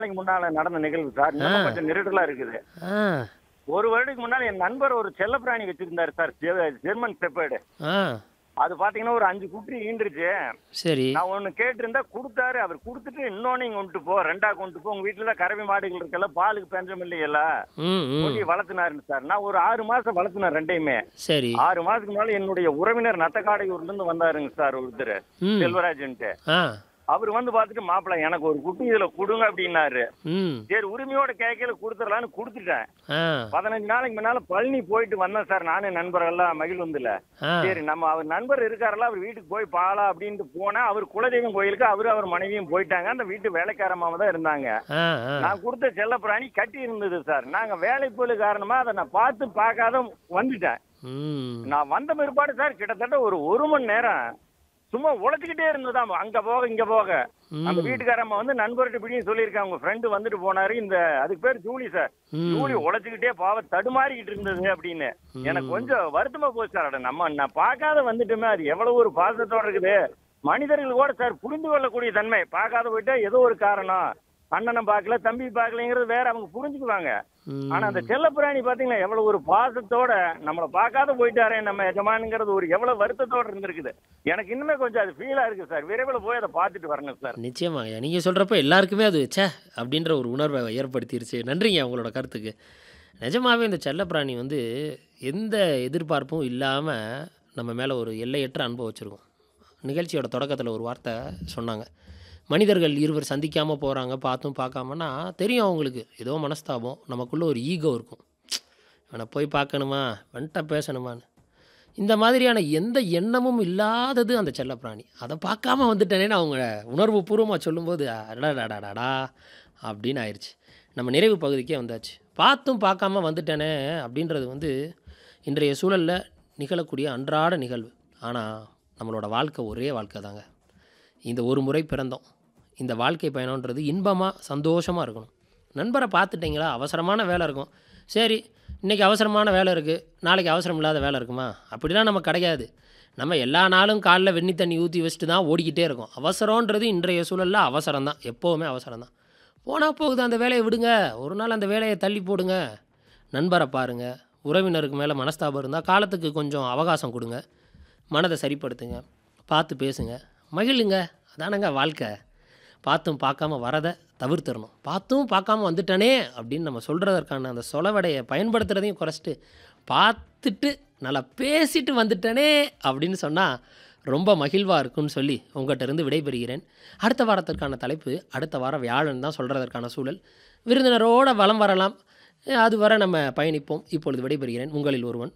நாளைக்கு முன்னால நடந்த நிகழ்வு சார் இன்னும் கொஞ்சம் நெருடலா இருக்குது ஆ ஒரு வருடத்துக்கு முன்னால என் நண்பர் ஒரு செல்லப்பிராணி வச்சிருந்தாரு சார் ஜெ- ஜெர்மன் செப்பேடு ஆ அது பாத்தீங்கன்னா ஒரு அஞ்சு குட்டி ஈண்டுருச்சு சரி நான் ஒண்ணு கேட்டிருந்தா கொடுத்தாரு அவர் கொடுத்துட்டு இன்னொன்னு இங்க கொண்டு போ ரெண்டா கொண்டு போ உங்க வீட்டுல தான் கறவை மாடுகள் இருக்கல பாலுக்கு பஞ்சம் இல்லையல்ல ம் ம் சொல்லி வளர்த்துனாருன்னு சார் நான் ஒரு ஆறு மாசம் வளர்த்துனேன் ரெண்டையுமே சரி ஆறு மாசத்துக்கு முன்னால என்னுடைய உறவினர் நத்தக்காடையூர்ல இருந்து வந்தாருங்க சார் ஒருத்தர் ம் செல்வராஜன்ட்டு ஆ அவர் வந்து பார்த்துட்டு மாப்பிள்ள எனக்கு ஒரு குட்டி இதுல கொடுங்க அப்படின்னாரு ம் சரி உரிமையோட கேட்கல கொடுத்துடலான்னு கொடுத்துட்டேன் ஆ பதினஞ்சு நாளைக்கு முன்னால பழனி போயிட்டு வந்தேன் சார் நானு நண்பர்கள்லாம் மகிழ்வந்துல ஆ சரி நம்ம அவர் நண்பர் இருக்காருல்ல அவர் வீட்டுக்கு போய் பாலா அப்படின்ட்டு போனா அவர் குலதெய்வம் கோயிலுக்கு அவரு அவர் மனைவியும் போயிட்டாங்க அந்த வீட்டு வேலைக்காரமாவ தான் இருந்தாங்க ஆ ஆ நான் கொடுத்த செல்ல பிராணி கட்டி இருந்தது சார் நாங்க வேலை போல காரணமா அதை நான் பார்த்து பார்க்காத வந்துட்டேன் ம் நான் வந்த பிற்பாடு சார் கிட்டத்தட்ட ஒரு ஒரு மணி நேரம் சும்மா உழைச்சிக்கிட்டே இருந்ததாம் அங்க போக இங்க போக அந்த ம் வீட்டுக்காரம்மா வந்து நண்பர்கிட்ட இப்படியும் சொல்லியிருக்காங்க உங்க ஃப்ரெண்டு வந்துட்டு போனாரு இந்த அதுக்கு பேர் ஜூலி சார் ம். ஜூலி உழைச்சுக்கிட்டே பாவ தடுமாறிக்கிட்டு இருந்தது அப்படின்னு எனக்கு கொஞ்சம் வருத்தமா போச்சு சார் அட நம்ம நான் பார்க்காத வந்துட்டுமே அது எவ்வளவு ஒரு பாசத்தோட இருக்குது மனிதர்கள் கூட சார் புரிந்து கொள்ளக்கூடிய தன்மை பார்க்காத போயிட்டா ஏதோ ஒரு காரணம் அண்ணனை பார்க்கல தம்பி பார்க்கலங்கிறது வேற அவங்க புரிஞ்சுக்குவாங்க ம். ஆனா அந்த செல்லப்பிராணி பாத்தீங்கன்னா எவ்வளவு ஒரு பாசத்தோட நம்மள பார்க்காத போயிட்டாரே நம்ம எஜமானுங்கிறது ஒரு எவ்வளவு வருத்தத்தோட இருந்திருக்குது எனக்கு இன்னுமே கொஞ்சம் அது ஃபீலா இருக்கு சார் விரைவில் போய் அதை பார்த்துட்டு வரணும் சார் நிச்சயமாங்க நீங்கள் சொல்கிறப்ப எல்லாருக்குமே அது ச்சே அப்படின்ற ஒரு உணர்வை ஏற்படுத்திருச்சு நன்றிங்க உங்களோட கருத்துக்கு நிஜமாவே இந்த செல்லப்பிராணி வந்து எந்த எதிர்பார்ப்பும் இல்லாமல் நம்ம மேலே ஒரு எல்லையற்ற அன்பை வச்சுருக்கோம் நிகழ்ச்சியோட தொடக்கத்தில் ஒரு வார்த்தை சொன்னாங்க மனிதர்கள் இருவர் சந்திக்காமல் போகிறாங்க பார்த்தும் பார்க்காமன்னா தெரியும் அவங்களுக்கு ஏதோ மனஸ்தாபம் நமக்குள்ளே ஒரு ஈகோ இருக்கும் இவனை போய் பார்க்கணுமா வந்துட்ட பேசணுமான்னு இந்த மாதிரியான எந்த எண்ணமும் இல்லாதது அந்த செல்லப்பிராணி அதை பார்க்காம வந்துட்டேனேன்னு அவங்க உணர்வு பூர்வமாக சொல்லும்போது அடடாடாடாடா அப்படின்னு ஆயிடுச்சு நம்ம நிறைவு பகுதிக்கே வந்தாச்சு பார்த்தும் பார்க்காம வந்துட்டேனே அப்படின்றது வந்து இன்றைய சூழலில் நிகழக்கூடிய அன்றாட நிகழ்வு ஆனால் நம்மளோட வாழ்க்கை ஒரே வாழ்க்கை தாங்க இந்த ஒரு முறை பிறந்தோம் இந்த வாழ்க்கை பயணன்றது இன்பமாக சந்தோஷமாக இருக்கணும் நண்பரை பார்த்துட்டிங்களா அவசரமான வேலை இருக்கும் சரி இன்றைக்கி அவசரமான வேலை இருக்குது நாளைக்கு அவசரம் இல்லாத வேலை இருக்குமா அப்படிலாம் நமக்கு கிடையாது நம்ம எல்லா நாளும் காலைல வெண்ணி தண்ணி ஊற்றி வச்சுட்டு தான் ஓடிக்கிட்டே இருக்கோம் அவசரன்றது இன்றைய சூழலில் அவசரம் தான் எப்போவுமே அவசரம் தான் போனால் போகுது அந்த வேலையை விடுங்க ஒரு நாள் அந்த வேலையை தள்ளி போடுங்க நண்பரை பாருங்கள் உறவினருக்கு மேலே மனஸ்தாபம் இருந்தால் காலத்துக்கு கொஞ்சம் அவகாசம் கொடுங்க மனதை சரிப்படுத்துங்க பார்த்து பேசுங்க மகிழுங்க அதானங்க வாழ்க்கை பார்த்தும் பார்க்காம வரதை தவிர்த்திடணும் பார்த்தும் பார்க்காம வந்துட்டனே அப்படின்னு நம்ம சொல்கிறதற்கான அந்த சொலவடையை பயன்படுத்துகிறதையும் குறைச்சிட்டு பார்த்துட்டு நல்லா பேசிட்டு வந்துட்டனே அப்படின்னு சொன்னால் ரொம்ப மகிழ்வாக இருக்கும்னு சொல்லி உங்கள்கிட்ட இருந்து விடைபெறுகிறேன் அடுத்த வாரத்திற்கான தலைப்பு அடுத்த வாரம் வியாழன் தான் சொல்கிறதற்கான சூழல் விருந்தினரோட வலம் வரலாம் அது வரை நம்ம பயணிப்போம் இப்பொழுது விடைபெறுகிறேன் உங்களில் ஒருவன்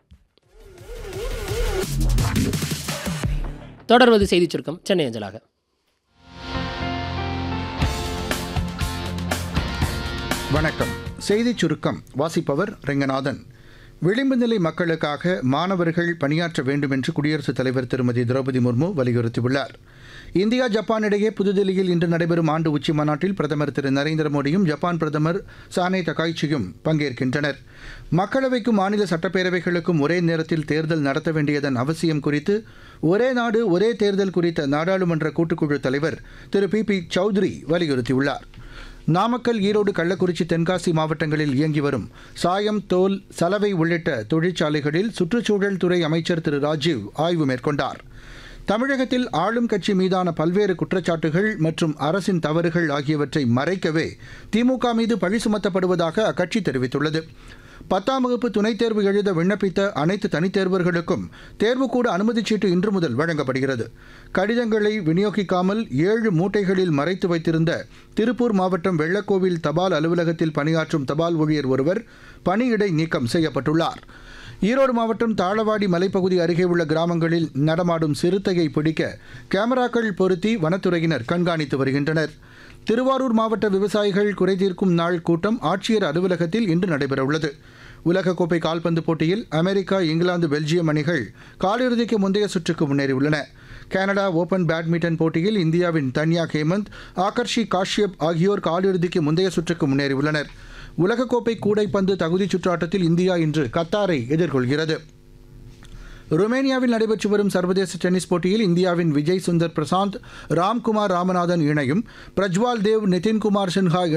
தொடர்வது செய்திச் சுருக்கம் சென்னை அஞ்சலாக வணக்கம் செய்திச் சுருக்கம் வாசிப்பவர் ரெங்கநாதன் விளிம்பு நிலை மக்களுக்காக மாணவர்கள் பணியாற்ற வேண்டும் என்று குடியரசுத் தலைவர் திருமதி திரௌபதி முர்மு வலியுறுத்தியுள்ளார் இந்தியா ஜப்பான் இடையே புதுதில்லியில் இன்று நடைபெறும் ஆண்டு உச்சி மாநாட்டில் பிரதமர் திரு நரேந்திர மோடியும் ஜப்பான் பிரதமர் சானே தகாய்ச்சியும் பங்கேற்கின்றனர் மக்களவைக்கும் மாநில சட்டப்பேரவைகளுக்கும் ஒரே நேரத்தில் தேர்தல் நடத்த வேண்டியதன் அவசியம் குறித்து ஒரே நாடு ஒரே தேர்தல் குறித்த நாடாளுமன்ற கூட்டுக்குழு தலைவர் திரு பி பி சௌத்ரி வலியுறுத்தியுள்ளார் நாமக்கல் ஈரோடு கள்ளக்குறிச்சி தென்காசி மாவட்டங்களில் இயங்கி வரும் சாயம் தோல் சலவை உள்ளிட்ட தொழிற்சாலைகளில் சுற்றுச்சூழல் துறை அமைச்சர் திரு ராஜீவ் ஆய்வு மேற்கொண்டார் தமிழகத்தில் ஆளும் கட்சி மீதான பல்வேறு குற்றச்சாட்டுகள் மற்றும் அரசின் தவறுகள் ஆகியவற்றை மறைக்கவே திமுக மீது பழி சுமத்தப்படுவதாக அக்கட்சி தெரிவித்துள்ளது பத்தாம் வகுப்பு துணைத் தேர்வு எழுத விண்ணப்பித்த அனைத்து தனித் தேர்வர்களுக்கும் தேர்வுக்கூட அனுமதிச் சீட்டு இன்று முதல் வழங்கப்படுகிறது கடிதங்களை விநியோகிக்காமல் ஏழு மூட்டைகளில் மறைத்து வைத்திருந்த திருப்பூர் மாவட்டம் வெள்ளக்கோவில் தபால் அலுவலகத்தில் பணியாற்றும் தபால் ஊழியர் ஒருவர் பணியிடை நீக்கம் செய்யப்பட்டுள்ளார் ஈரோடு மாவட்டம் தாளவாடி மலைப்பகுதி அருகே உள்ள கிராமங்களில் நடமாடும் சிறுத்தையை பிடிக்க கேமராக்கள் பொருத்தி வனத்துறையினர் கண்காணித்து வருகின்றனர் திருவாரூர் மாவட்ட விவசாயிகள் குறைதீர்க்கும் நாள் கூட்டம் ஆட்சியர் அலுவலகத்தில் இன்று நடைபெறவுள்ளது உலகக்கோப்பை கால்பந்து போட்டியில் அமெரிக்கா இங்கிலாந்து பெல்ஜியம் அணிகள் காலிறுதிக்கு முந்தைய சுற்றுக்கு முன்னேறியுள்ளன கனடா ஓபன் பேட்மிண்டன் போட்டியில் இந்தியாவின் தன்யா ஹேமந்த் ஆகர்ஷி காஷ்யப் ஆகியோர் காலிறுதிக்கு முந்தைய சுற்றுக்கு முன்னேறியுள்ளனர் உலகக்கோப்பை கூடைப்பந்து தகுதிச் சுற்று ஆட்டத்தில் இந்தியா இன்று கத்தாரை எதிர்கொள்கிறது ருமேனியாவில் நடைபெற்று வரும் சர்வதேச டென்னிஸ் போட்டியில் இந்தியாவின் விஜய் சுந்தர் பிரசாந்த் ராம்குமார் ராமநாதன் இணையும் பிரஜ்வால் தேவ் நிதின்குமார் சின்ஹா